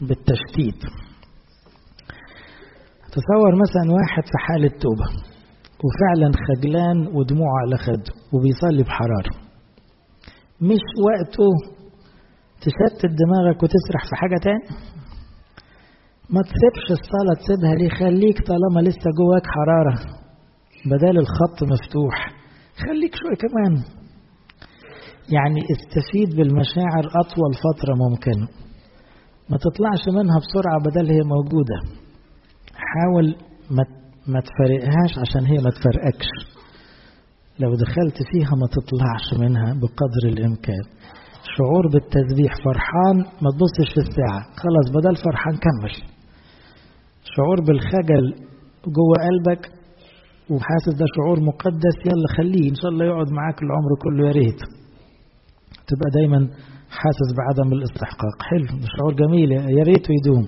[SPEAKER 1] بالتشتيت تصور مثلا واحد في حالة توبة وفعلا خجلان ودموعه على خده وبيصلي بحرارة مش وقته تشتت دماغك وتسرح في حاجة تاني ما تسيبش الصلاة تسيبها ليه خليك طالما لسه جواك حرارة بدل الخط مفتوح خليك شوية كمان يعني استفيد بالمشاعر أطول فترة ممكنة ما تطلعش منها بسرعة بدل هي موجودة حاول ما ما تفرقهاش عشان هي ما تفرقكش لو دخلت فيها ما تطلعش منها بقدر الإمكان شعور بالتسبيح فرحان ما تبصش في الساعة خلاص بدل فرحان كمل شعور بالخجل جوه قلبك وحاسس ده شعور مقدس يلا خليه ان شاء الله يقعد معاك العمر كله يا ريت تبقى دايما حاسس بعدم الاستحقاق حلو ده شعور جميل يا ريت يدوم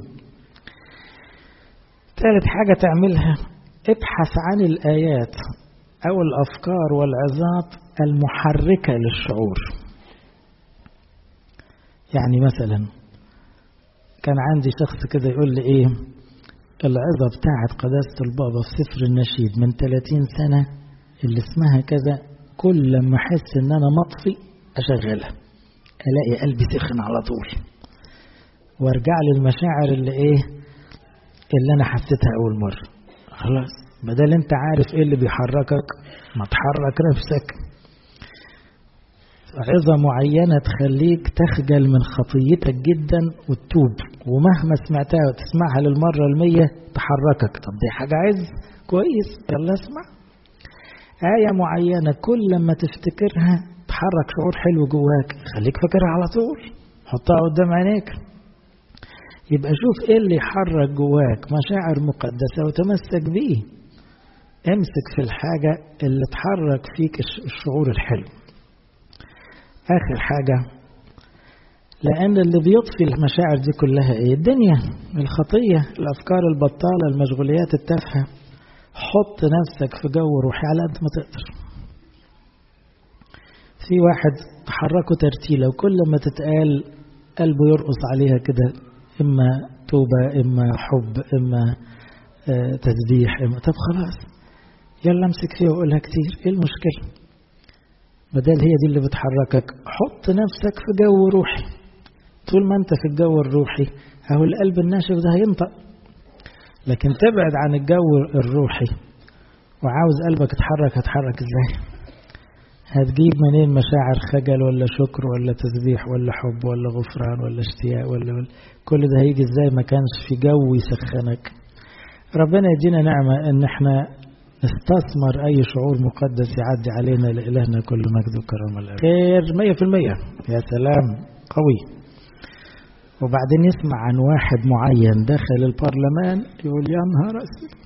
[SPEAKER 1] ثالث حاجة تعملها ابحث عن الآيات أو الأفكار والعظات المحركة للشعور يعني مثلا كان عندي شخص كده يقول لي ايه العظة بتاعت قداسة البابا في سفر النشيد من 30 سنة اللي اسمها كذا كل لما احس ان انا مطفي اشغلها الاقي قلبي سخن على طول وارجع للمشاعر اللي ايه اللي انا حسيتها اول مرة خلاص بدل انت عارف ايه اللي بيحركك ما تحرك نفسك عظة معينة تخليك تخجل من خطيتك جدا وتتوب ومهما سمعتها وتسمعها للمرة المية تحركك طب دي حاجة عز كويس يلا اسمع آية معينة كل لما تفتكرها تحرك شعور حلو جواك خليك فاكرها على طول حطها قدام عينيك يبقى شوف ايه اللي يحرك جواك مشاعر مقدسة وتمسك بيه امسك في الحاجة اللي تحرك فيك الشعور الحلو آخر حاجة لأن اللي بيطفي المشاعر دي كلها إيه؟ الدنيا الخطية الأفكار البطالة المشغوليات التافهة حط نفسك في جو روحي على قد ما تقدر في واحد تحركه ترتيلة وكل ما تتقال قلبه يرقص عليها كده إما توبة إما حب إما آه تسبيح إما طب خلاص يلا امسك فيها وقولها كتير إيه المشكلة بدل هي دي اللي بتحركك حط نفسك في جو روحي طول ما انت في الجو الروحي اهو القلب الناشف ده هينطق لكن تبعد عن الجو الروحي وعاوز قلبك يتحرك هتحرك ازاي هتجيب منين مشاعر خجل ولا شكر ولا تسبيح ولا حب ولا غفران ولا اشتياق ولا, ولا كل ده هيجي ازاي ما كانش في جو يسخنك ربنا يدينا نعمة ان احنا نستثمر أي شعور مقدس يعدي علينا لإلهنا كل مجد وكرم الأبد خير مية في المية يا سلام قوي وبعدين يسمع عن واحد معين دخل البرلمان يقول يا نهار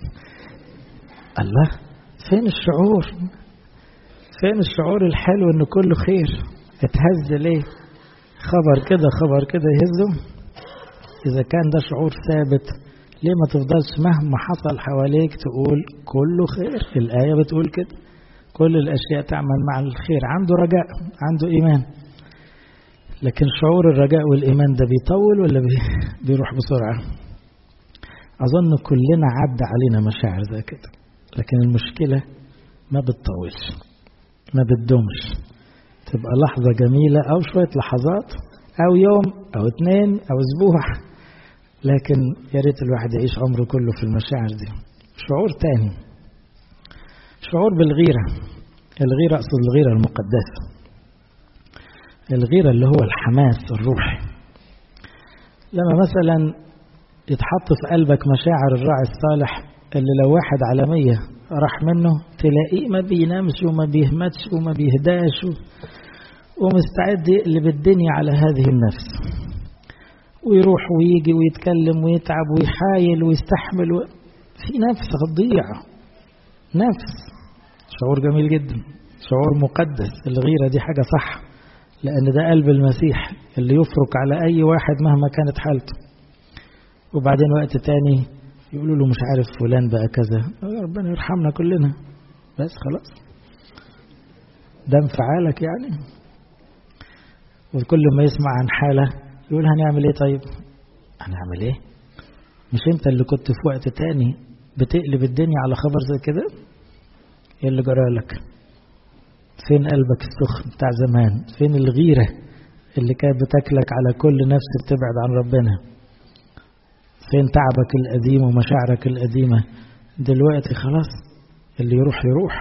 [SPEAKER 1] الله فين الشعور فين الشعور الحلو ان كله خير اتهز ليه خبر كده خبر كده يهزه اذا كان ده شعور ثابت ليه ما تفضلش مهما حصل حواليك تقول كله خير الآية بتقول كده كل الأشياء تعمل مع الخير عنده رجاء عنده إيمان لكن شعور الرجاء والإيمان ده بيطول ولا بيروح بسرعة أظن كلنا عدى علينا مشاعر زي كده لكن المشكلة ما بتطولش ما بتدومش تبقى لحظة جميلة أو شوية لحظات أو يوم أو اتنين أو أسبوع لكن يا ريت الواحد يعيش عمره كله في المشاعر دي شعور تاني شعور بالغيرة الغيرة أقصد الغيرة المقدسة الغيرة اللي هو الحماس الروحي لما مثلا يتحط في قلبك مشاعر الراعي الصالح اللي لو واحد على مية راح منه تلاقيه ما بينامش وما بيهمتش وما بيهداش ومستعد يقلب الدنيا على هذه النفس ويروح ويجي ويتكلم ويتعب ويحايل ويستحمل و... في نفس هتضيع نفس شعور جميل جدا شعور مقدس الغيرة دي حاجة صح لأن ده قلب المسيح اللي يفرك على أي واحد مهما كانت حالته وبعدين وقت تاني يقولوا له مش عارف فلان بقى كذا ربنا يرحمنا كلنا بس خلاص ده انفعالك يعني وكل ما يسمع عن حالة يقول هنعمل ايه طيب هنعمل ايه مش انت اللي كنت في وقت تاني بتقلب الدنيا على خبر زي كده ايه اللي جرالك فين قلبك السخن بتاع زمان فين الغيرة اللي كانت بتاكلك على كل نفس بتبعد عن ربنا فين تعبك القديم ومشاعرك القديمة دلوقتي خلاص اللي يروح يروح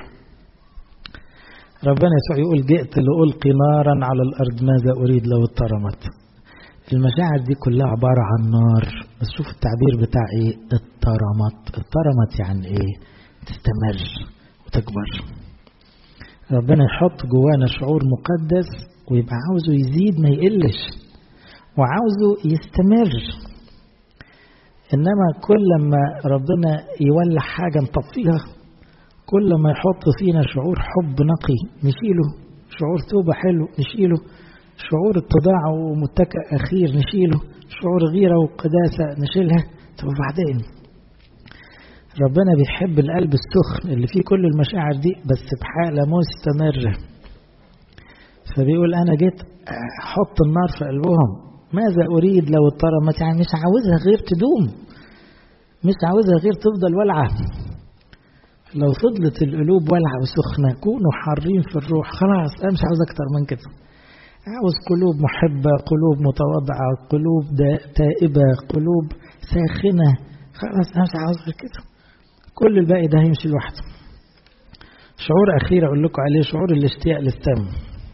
[SPEAKER 1] ربنا يسوع يقول جئت لألقي نارا على الأرض ماذا أريد لو اترمت المشاعر دي كلها عبارة عن نار بس شوف التعبير بتاع ايه اترمت اترمت يعني ايه تستمر وتكبر ربنا يحط جوانا شعور مقدس ويبقى عاوزه يزيد ما يقلش وعاوزه يستمر انما كل ما ربنا يولع حاجة نطفيها كل ما يحط فينا شعور حب نقي نشيله شعور توبة حلو نشيله شعور اتضاع ومتكئ أخير نشيله شعور غيرة وقداسة نشيلها طب وبعدين ربنا بيحب القلب السخن اللي فيه كل المشاعر دي بس بحالة مستمرة فبيقول أنا جيت أحط النار في قلبهم ماذا أريد لو اترمت يعني مش عاوزها غير تدوم مش عاوزها غير تفضل ولعة لو فضلت القلوب ولعة وسخنة كونوا حارين في الروح خلاص أنا مش عاوز أكتر من كده عاوز قلوب محبة قلوب متواضعة قلوب تائبة قلوب ساخنة خلاص أنا مش عاوز غير كده كل الباقي ده هيمشي لوحده شعور أخير أقول لكم عليه شعور الاشتياق للسم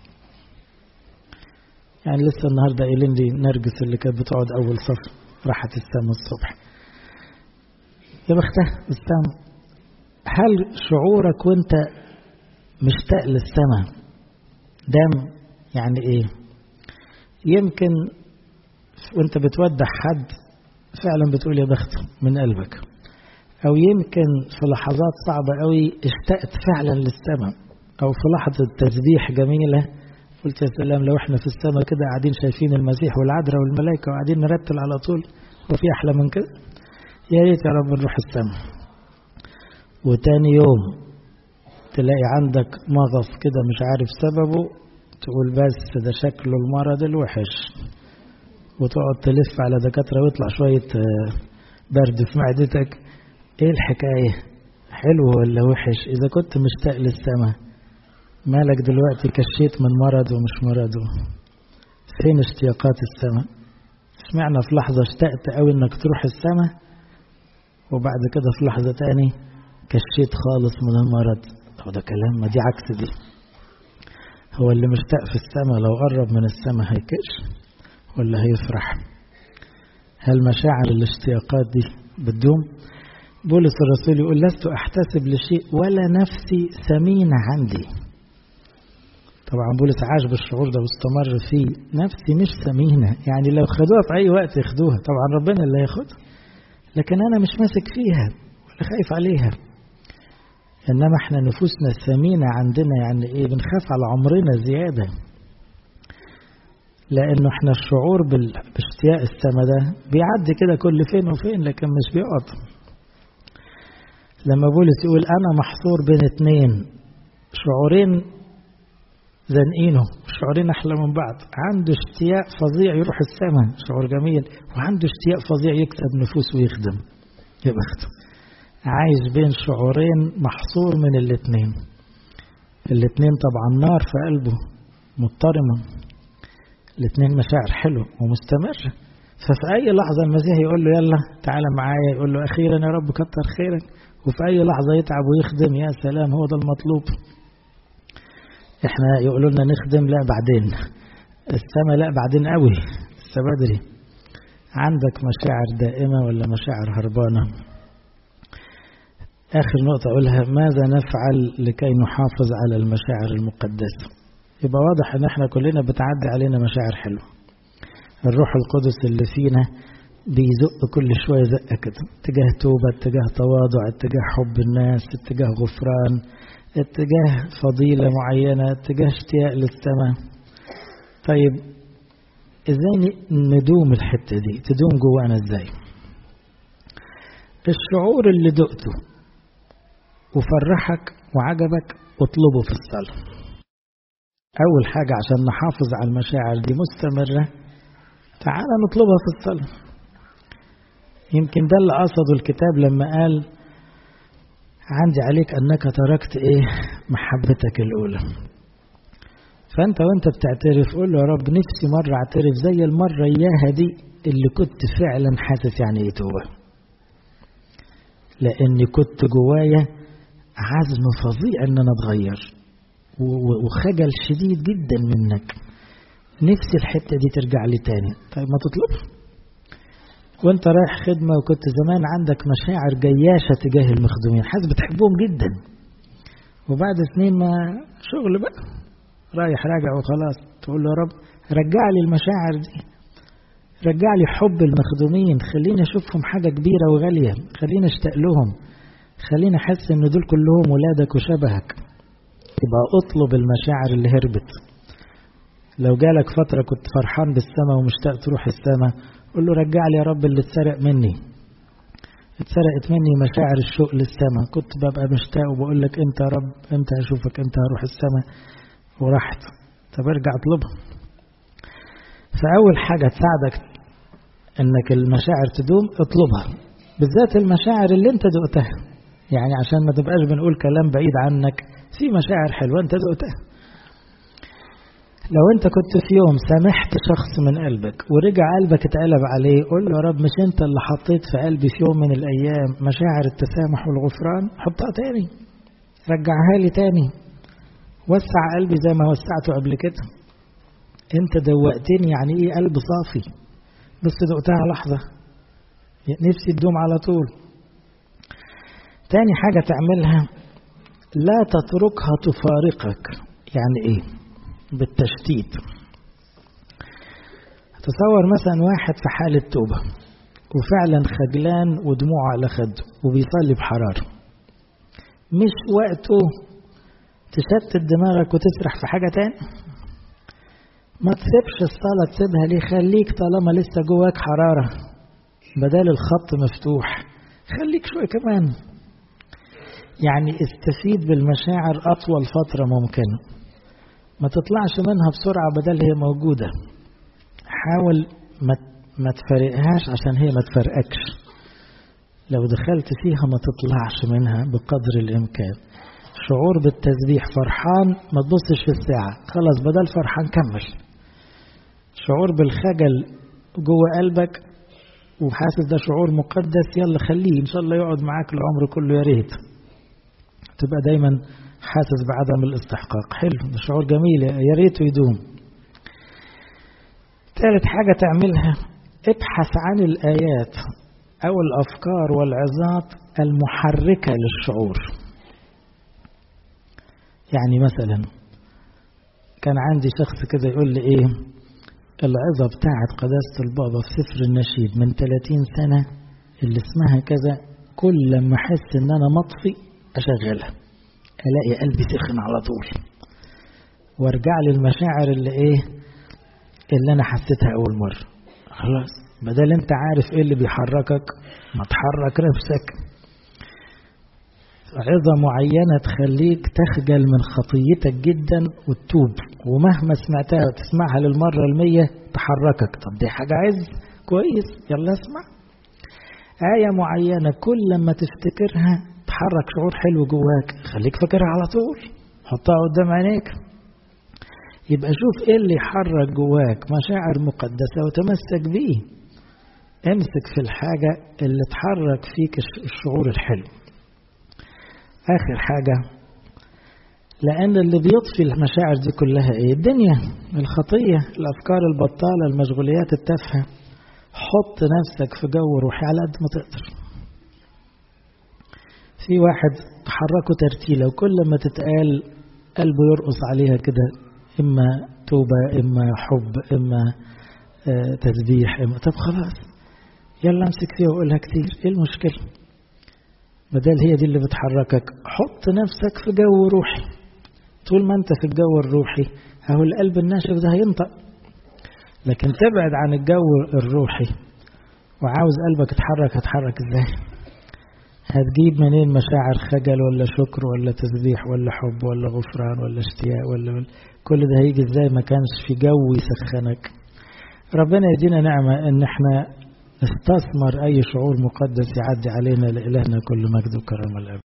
[SPEAKER 1] يعني لسه النهاردة قايلين لي نرجس اللي كانت بتقعد أول صف راحت السم الصبح يا بختها السم هل شعورك وانت مشتاق للسماء دم يعني ايه يمكن وانت بتودع حد فعلا بتقول يا بخته من قلبك او يمكن في لحظات صعبة قوي اشتقت فعلا للسماء او في لحظة تسبيح جميلة قلت يا سلام لو احنا في السماء كده قاعدين شايفين المسيح والعذراء والملائكة وقاعدين نرتل على طول وفي احلى من كده يا ريت يا رب نروح السماء وتاني يوم تلاقي عندك مغص كده مش عارف سببه تقول بس ده شكله المرض الوحش وتقعد تلف على دكاترة ويطلع شوية برد في معدتك ايه الحكاية حلو ولا وحش اذا كنت مشتاق للسماء مالك دلوقتي كشيت من مرض ومش مرضه فين اشتياقات السماء اشمعنى في لحظة اشتقت قوي انك تروح السماء وبعد كده في لحظة تاني كشيت خالص من المرض هو ده كلام ما دي عكس دي هو اللي مشتاق في السماء لو قرب من السماء هيكش ولا هيفرح هل مشاعر الاشتياقات دي بتدوم بولس الرسول يقول لست احتسب لشيء ولا نفسي ثمينة عندي طبعا بولس عاش بالشعور ده واستمر فيه نفسي مش ثمينة يعني لو خدوها في أي وقت ياخدوها طبعا ربنا اللي هياخدها لكن أنا مش ماسك فيها ولا خايف عليها إنما إحنا نفوسنا الثمينة عندنا يعني إيه بنخاف على عمرنا زيادة لأنه إحنا الشعور باشتياق السما ده بيعدي كده كل فين وفين لكن مش بيقعد لما بولس يقول أنا محصور بين اتنين شعورين زنقينه شعورين أحلى من بعض عنده اشتياق فظيع يروح السماء شعور جميل وعنده اشتياق فظيع يكسب نفوس ويخدم يا بخته عايش بين شعورين محصور من الاتنين الاتنين طبعا نار في قلبه مضطرمة الاتنين مشاعر حلوة ومستمرة ففي أي لحظة المسيح يقول له يلا تعالى معايا يقول له أخيرا يا رب كتر خيرك وفي أي لحظة يتعب ويخدم يا سلام هو ده المطلوب احنا يقولوا لنا نخدم لا بعدين السما لا بعدين قوي لسه بدري عندك مشاعر دائمة ولا مشاعر هربانة آخر نقطة أقولها ماذا نفعل لكي نحافظ على المشاعر المقدسة يبقى واضح ان احنا كلنا بتعدي علينا مشاعر حلوة الروح القدس اللي فينا بيزق كل شوية زقة كده اتجاه توبة اتجاه تواضع اتجاه حب الناس اتجاه غفران اتجاه فضيلة معينة اتجاه اشتياق للسماء طيب ازاي ندوم الحتة دي تدوم جوانا ازاي الشعور اللي دقته وفرحك وعجبك اطلبه في الصلاة أول حاجة عشان نحافظ على المشاعر دي مستمرة تعالى نطلبها في الصلاة يمكن ده اللي قصده الكتاب لما قال عندي عليك أنك تركت إيه محبتك الأولى فأنت وأنت بتعترف قول له يا رب نفسي مرة أعترف زي المرة إياها دي اللي كنت فعلا حاسس يعني إيه توبة لأني كنت جوايا عزم فظيع إن أنا أتغير وخجل شديد جدا منك نفسي الحتة دي ترجع لي تاني طيب ما تطلبها وانت رايح خدمة وكنت زمان عندك مشاعر جياشة تجاه المخدومين حاسس بتحبهم جدا وبعد سنين ما شغل بقى رايح راجع وخلاص تقول له يا رب رجع لي المشاعر دي رجع لي حب المخدومين خليني اشوفهم حاجة كبيرة وغالية خليني اشتاق لهم خليني احس ان دول كلهم ولادك وشبهك يبقى اطلب المشاعر اللي هربت لو جالك فترة كنت فرحان بالسماء ومشتاق تروح السماء قول له رجع لي يا رب اللي اتسرق مني اتسرقت مني مشاعر الشوق للسماء كنت ببقى مشتاق وبقول لك انت يا رب امتى اشوفك انت هروح السماء ورحت طب ارجع اطلبها فاول حاجة تساعدك انك المشاعر تدوم اطلبها بالذات المشاعر اللي انت دقتها يعني عشان ما تبقاش بنقول كلام بعيد عنك في مشاعر حلوة انت دقتها لو انت كنت في يوم سامحت شخص من قلبك ورجع قلبك اتقلب عليه قول له يا رب مش انت اللي حطيت في قلبي في يوم من الايام مشاعر التسامح والغفران حطها تاني رجعها لي تاني وسع قلبي زي ما وسعته قبل كده انت دوقتني يعني ايه قلب صافي بس دقتها لحظة نفسي تدوم على طول تاني حاجة تعملها لا تتركها تفارقك يعني ايه بالتشتيت تصور مثلا واحد في حالة توبة وفعلا خجلان ودموعه على خده وبيصلي بحرارة مش وقته تشتت دماغك وتسرح في حاجة تاني ما تسيبش الصلاة تسيبها ليه خليك طالما لسه جواك حرارة بدل الخط مفتوح خليك شوية كمان يعني استفيد بالمشاعر أطول فترة ممكنة ما تطلعش منها بسرعة بدل هي موجودة حاول ما ما تفرقهاش عشان هي ما تفرقكش لو دخلت فيها ما تطلعش منها بقدر الإمكان شعور بالتسبيح فرحان ما تبصش في الساعة خلاص بدل فرحان كمل شعور بالخجل جوه قلبك وحاسس ده شعور مقدس يلا خليه إن شاء الله يقعد معاك العمر كله يا ريت تبقى دايما حاسس بعدم الاستحقاق حلو ده شعور جميل يا ريته يدوم ثالث حاجة تعملها ابحث عن الآيات أو الأفكار والعظات المحركة للشعور يعني مثلا كان عندي شخص كده يقول لي ايه العظة بتاعت قداسة البابا في سفر النشيد من 30 سنة اللي اسمها كذا كل لما احس ان انا مطفي اشغلها الاقي قلبي سخن على طول وارجع للمشاعر اللي ايه اللي انا حسيتها اول مرة خلاص بدل انت عارف ايه اللي بيحركك ما تحرك نفسك عظة معينة تخليك تخجل من خطيتك جدا وتتوب ومهما سمعتها وتسمعها للمرة المية تحركك طب دي حاجة عز كويس يلا اسمع آية معينة كل لما تفتكرها تحرك شعور حلو جواك خليك فاكرها على طول حطها قدام عينيك يبقى شوف ايه اللي يحرك جواك مشاعر مقدسة وتمسك بيه امسك في الحاجة اللي تحرك فيك الشعور الحلو آخر حاجة لأن اللي بيطفي المشاعر دي كلها إيه؟ الدنيا الخطية الأفكار البطالة المشغوليات التافهة حط نفسك في جو روحي على قد ما تقدر في واحد تحركه ترتيلة وكل ما تتقال قلبه يرقص عليها كده إما توبة إما حب إما آه تسبيح إما طب خلاص يلا امسك فيها وقولها كتير إيه المشكلة بدل هي دي اللي بتحركك حط نفسك في جو روحي طول ما انت في الجو الروحي اهو القلب الناشف ده هينطق لكن تبعد عن الجو الروحي وعاوز قلبك يتحرك هتحرك ازاي هتجيب منين مشاعر خجل ولا شكر ولا تسبيح ولا حب ولا غفران ولا اشتياق ولا كل ده هيجي ازاي ما كانش في جو يسخنك ربنا يدينا نعمة ان احنا نستثمر أي شعور مقدس يعدي علينا لإلهنا كل مجد وكرم الأب